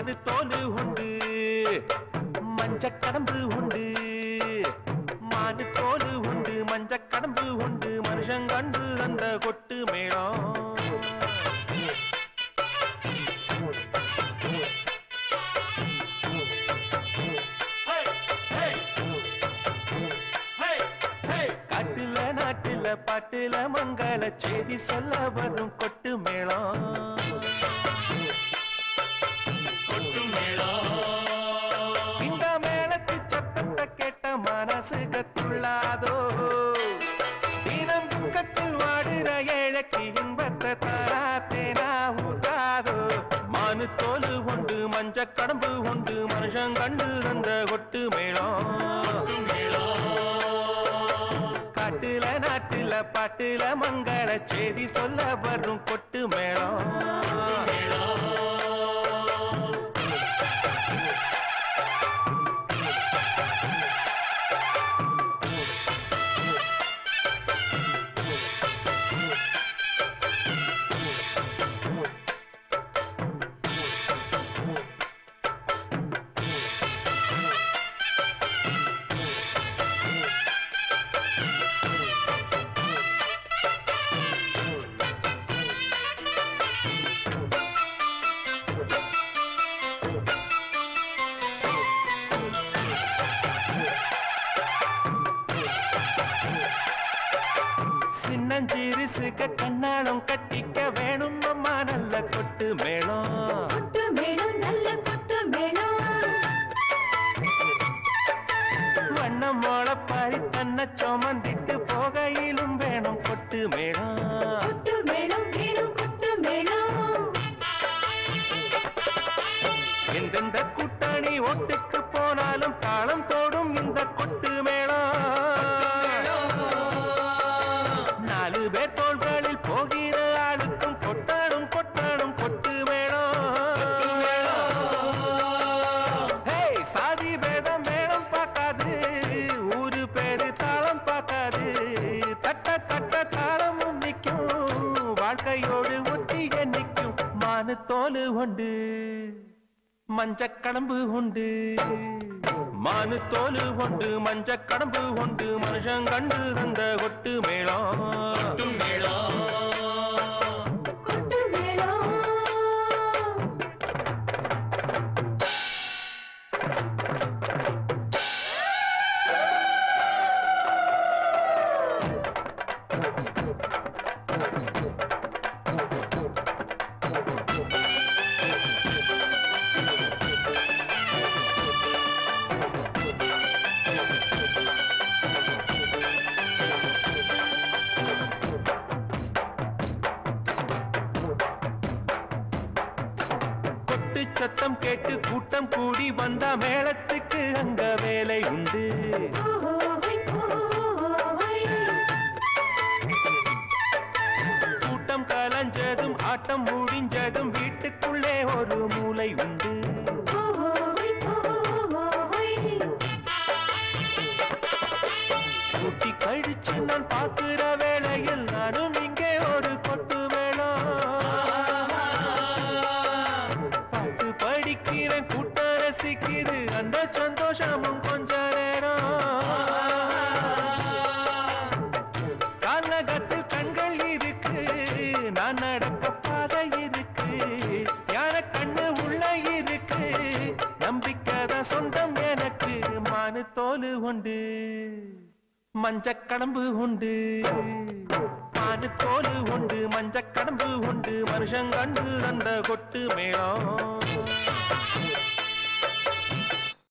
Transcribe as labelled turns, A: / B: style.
A: மானு தோலு உண்டு மஞ்ச கடம்பு உண்டு மானு தோலு உண்டு மஞ்ச கடம்பு உண்டு மனுஷன் கண்டு அந்த கொட்டு மேளம் காட்டுல நாட்டுல பாட்டுல மங்கள செய்தி சொல்ல வரும் கொட்டு மேளம் கொட்டு மேளம் இந்த மேளத்து சத்தத்தை கேட்ட மனசு கத்துள்ளாதோ தினம் துக்கத்தில் வாடுற ஏழைக்கு இன்பத்தை தாரா தேனா ஊத்தாதோ மானு தோலு உண்டு மஞ்ச கடம்பு உண்டு மனுஷன் கண்டு தந்த கொட்டு மேளம் காட்டுல நாட்டுல பாட்டுல மங்கள செய்தி சொல்ல வரும் கொட்டு மேளம் சின்னஞ்சிறுசுக கண்ணாலம் கட்டிக்க வேணும் அம்மா நல்ல கொட்டு மேளம்
B: கொட்டு மேளம் நல்ல கொட்டு மேளம்
A: வண்ணம் மோளப்பாரி தன்னை சுமந்திட்டு போகையிலும் வேணும் கொட்டு மேளம்
B: கொட்டு மேளம் வேணும் கொட்டு மேளம்
A: எந்தெந்த கூட்டணி ஒட்டுக்கு போனாலும் தாளம் போடும் இந்த கொட்டு மேளம் நாலு பேர் தோள்களில் போகிற ஆளுக்கும் கொட்டாடும் கொட்டாடும் கொட்டு மேளம் ஹேய், சாதி பேதம் மேளம் பார்க்காது ஊரு பேரு தாளம் பார்க்காது தட்ட தட்ட தாளமும் நிற்கும் வாழ்க்கையோடு ஒட்டிய நிற்கும் மானு தோலு உண்டு மஞ்ச கடம்பு உண்டு மானு தோலு உண்டு மஞ்ச கடம்பு உண்டு மனுஷன் கண்டு தந்த கொட்டு மேளம் கொட்டு மேளம்
B: கொட்டு மேளம்
A: கொட்டு சத்தம் கேட்டு கூட்டம் கூடி வந்த மேளத்துக்கு அங்க வேலை உண்டு
B: ஓஹோய் ஓஹோய்
A: கூட்டம் கலைஞ்சதும் ஆட்டம் முடிஞ்சதும் வீட்டுக்குள்ளே ஒரு மூலை உண்டு
B: ஓஹோய் ஓஹோய்
A: கூட்டி கழிச்சு நான் பார்க்கிற வேளையில் நானும் இங்கே ஒரு கொட்டு மேளம் பார்த்து படிக்கிறேன் கூட்டம் ரசிக்குது அந்த சந்தோஷமும் கொஞ்ச நேரம் காலகத்தில் கண்கள் இருக்கு நான் நடக்க பாதை இருக்கு யானை கண்ணு உள்ள இருக்கு நம்பிக்கை தான் சொந்தம் எனக்கு மானு தோலு உண்டு மஞ்ச கடம்பு உண்டு மானு தோலு உண்டு மஞ்ச கடம்பு உண்டு மனுஷன் கண்டு அந்த கொட்டு மேளம்